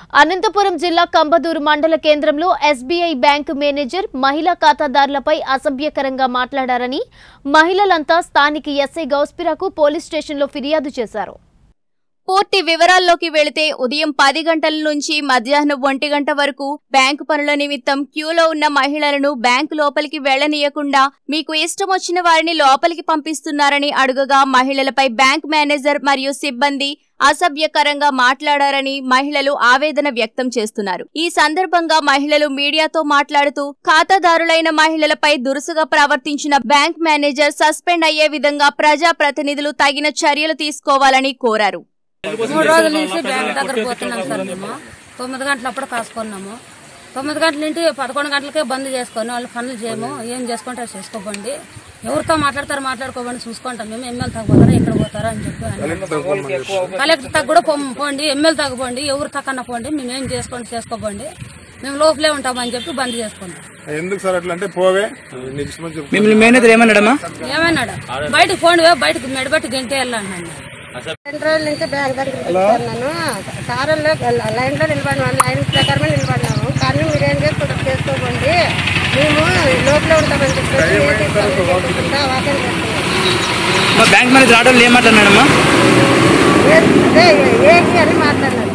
అనంతపురం జిల్లా కంబదూరు మండల కేంద్రంలో ఎస్బీఐ బ్యాంకు మేనేజర్ మహిళా ఖాతాదారులపై అసభ్యకరంగా మాట్లాడారని మహిళలంతా స్థానిక ఎస్ఐ గౌస్పిరాకు పోలీస్ స్టేషన్లో ఫిర్యాదు చేశారు పూర్తి వివరాల్లోకి వెళితే ఉదయం పది గంటల నుంచి మధ్యాహ్నం ఒంటి గంట వరకు బ్యాంకు పనుల నిమిత్తం క్యూలో ఉన్న మహిళలను బ్యాంకు లోపలికి వెళ్లనీయకుండా మీకు ఇష్టం వచ్చిన వారిని లోపలికి పంపిస్తున్నారని అడుగగా మహిళలపై బ్యాంక్ మేనేజర్ మరియు సిబ్బంది అసభ్యకరంగా మాట్లాడారని మహిళలు ఆవేదన వ్యక్తం చేస్తున్నారు ఈ సందర్భంగా మహిళలు మీడియాతో మాట్లాడుతూ ఖాతాదారులైన మహిళలపై దురుసుగా ప్రవర్తించిన బ్యాంక్ మేనేజర్ సస్పెండ్ అయ్యే విధంగా ప్రజా ప్రతినిధులు తగిన చర్యలు తీసుకోవాలని కోరారు మూడు రోజుల నుంచి బ్యాంక్ దగ్గర పోతున్నాం సార్ మేము తొమ్మిది గంటలప్పుడు కాసుకున్నాము తొమ్మిది గంటల నుండి పదకొండు గంటలకే బంద్ చేసుకొని వాళ్ళు పనులు చేయము ఏం చేసుకుంటే అది చేసుకోబండి ఎవరితో మాట్లాడతారో మాట్లాడుకోబండి చూసుకుంటాం మేము ఎమ్మెల్యే తగ్గిపోతారా ఇక్కడ పోతారా అని చెప్పి అన్నారు. కలెక్టర్ తగ్గ కూడా పొమ్- పోండి ఎమ్మెల్యే తగ్గపోండి ఎవరు తక్కన పోండి మేము ఏం చేసుకోండి చేసుకోబండి మేము లోపలే ఉంటామని చెప్పి బంద్ చేసుకున్నాం ఎందుకు సార్ అట్లా అంటే పోవే నెక్స్ట్ మంత్ చెప్తా. మిమ్మల్ని మేనేజర్ ఏమన్నాడమ్మా ఏమన్నాడు బయటకు పోండి బయటకు మెడబెట్టి గంటే వెళ్ళాను రెండు రోజుల నుంచి బ్యాంక్ దగ్గర పిలుస్తున్నాను సార్లు లైన్ లో నిలబడినాము లైన్ ప్రకారమే నిలబడినాము కానీ మీరు ఏం చేసుకుంటారు చేసుకోకండి మేము లోపల ఉంటామని చెప్పేసి ఏ తీసుకుంటా వాక్యం చేస్తున్నాం మా బ్యాంక్ మేనేజర్ ఆటోలు ఏం మాట్లాడినాడమ్మా ఏ- అదే ఏకి అని మాట్లాడినారు